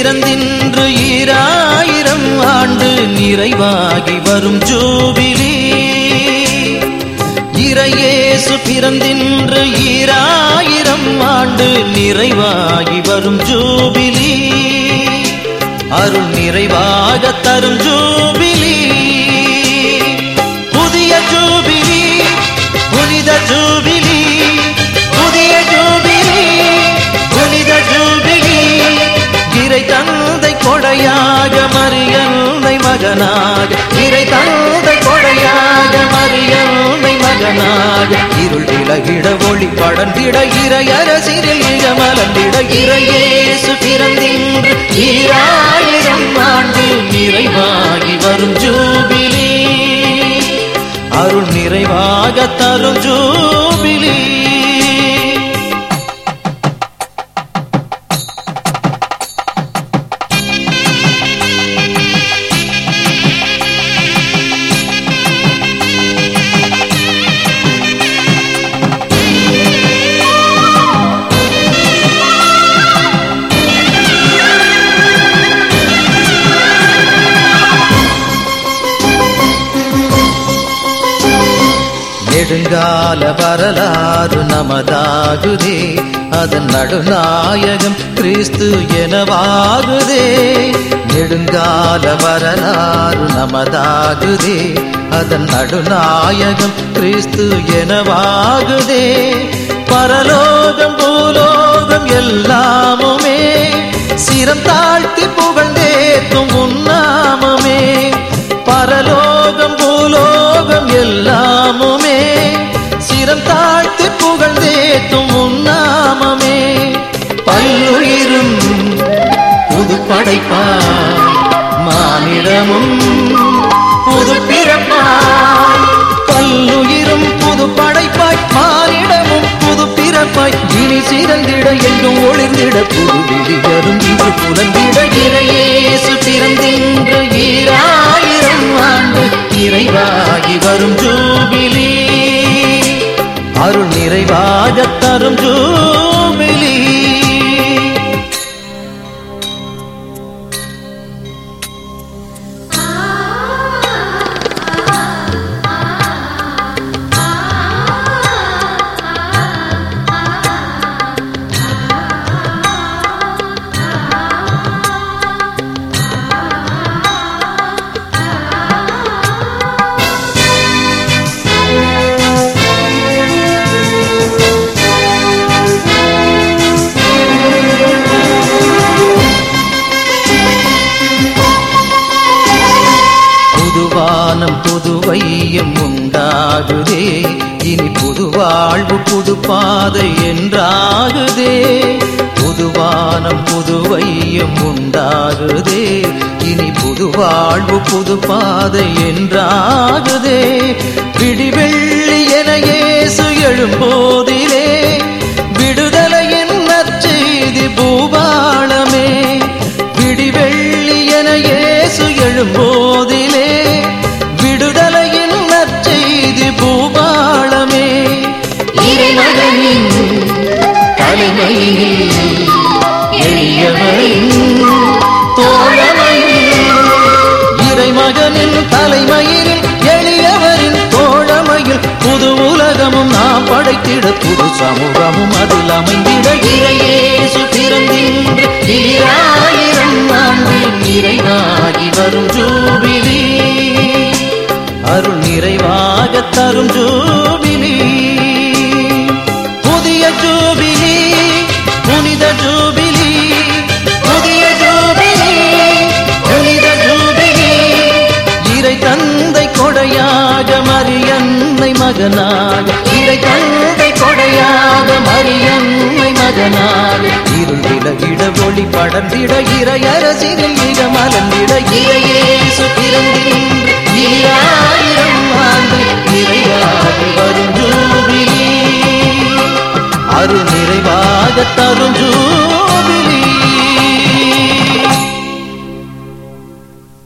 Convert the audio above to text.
பிறந்தின்று ஈராயிரம் ஆண்டு நிறைவாகி வரும் ஜூபிலி இறையேசு பிறந்தின்று ஈராயிரம் ஆண்டு நிறைவாகி வரும் ஜூபிலி அருள் நிறைவாக தரும் ஜூபிலி புதிய ஜூபிலி புனித ஜூபிலி புதிய ஜூபிலி புனித ஜூபிலி இறை தந்தை கொடையாக மரியன்னை மகனாக இறை தந்தை கொடையாக மரியன்னை மகனாக இருள் விலகிட ஒளி படர்ந்திட இறையரசிரில் இக மலர்ந்திட இறையேசு பிறந்தின்று ஈராயிரம் ஆண்டு நிறைவாகி வரும் ஜூபிலி அருள் நிறைவாக தரும் ஜூபிலி நெடுங்கால வரலாறு நமதாகுதே அதன் நடுநாயகம் கிறிஸ்து எனவாகுதே நெடுங்கால வரலாறு நமதாகுதே அதன் நடுநாயகம் கிறிஸ்து எனவாகுதே பரலோகம் பூலோகம் எல்லாமுமே சிரம் தாழ்த்தி புகழ்ந்தேத்தும் உன்னாமமே பரலோகம் பூலோகம் எல்லாமுமே சிரம் தாழ்த்தி புகழ்ந்தேத்தும் உன்னாமமே பல்லுயிரும் புது படைப்பா மானிடமும் புது பிறப்பாய் பல்லுயிரும் புது படைப்பாய் மானிடமும் புது பிறப்பாய் இனி சிறந்திட எங்கும் ஒளிர்ந்திட புது விழியரும் இன்று புலந்திட இறையேசு பிறந்தின்று ஈராயிரம் ஆண்டு நிறைவாகி வரும் ஜூபிலி அருள் நிறைவாக தரும் ஜூபிலி புதுவானம் புதுவையும் உண்டாகுதே இனி புது வாழ்வு புது பாதை என்றாகுதே புதுவானம் புதுவையும் உண்டாகுதே இனி புது வாழ்வு புது பாதை என்றாகுதே விடிவெள்ளி என இயேசு எழும்போதிலே விடுதலையின் நற்செய்தி பூபாளமே விடிவெள்ளி என இயேசு எழும்போதிலே விடுதலையின் நற்செய்தி பூபாளமே இறைமகனின் தலைமையில் எளியவரின் தோழமையில் இறைமகனின் தலைமையில் எளியவரின் தோழமையில் புது உலகமும் நாம் படைத்திட புது சமூகமும் அதில் அமைந்திட இறையேசு பிறந்தின்று ஈராயிரம் ஆண்டு நிறைவாகி வரும் ஜூபிலி அருள் நிறைவாக தரும் ஜூபிலி புதிய ஜூபிலி புனித ஜூபிலி புதிய ஜூபிலி புனித ஜூபிலி இறை தந்தை கொடையாக மரியன்னை மகனாக இறை தந்தை கொடையாக மரியன்னை மகனாக இருள் விலகிட ஒளி படர்ந்திட இறையரசினில் மிக மலர்ந்திட இறையேசு பிறந்தின்று ஈராயிரம் ஆண்டு நிறைவாகி வரும் ஜூபிலி அருள் நிறைவாக தரும் ஜூ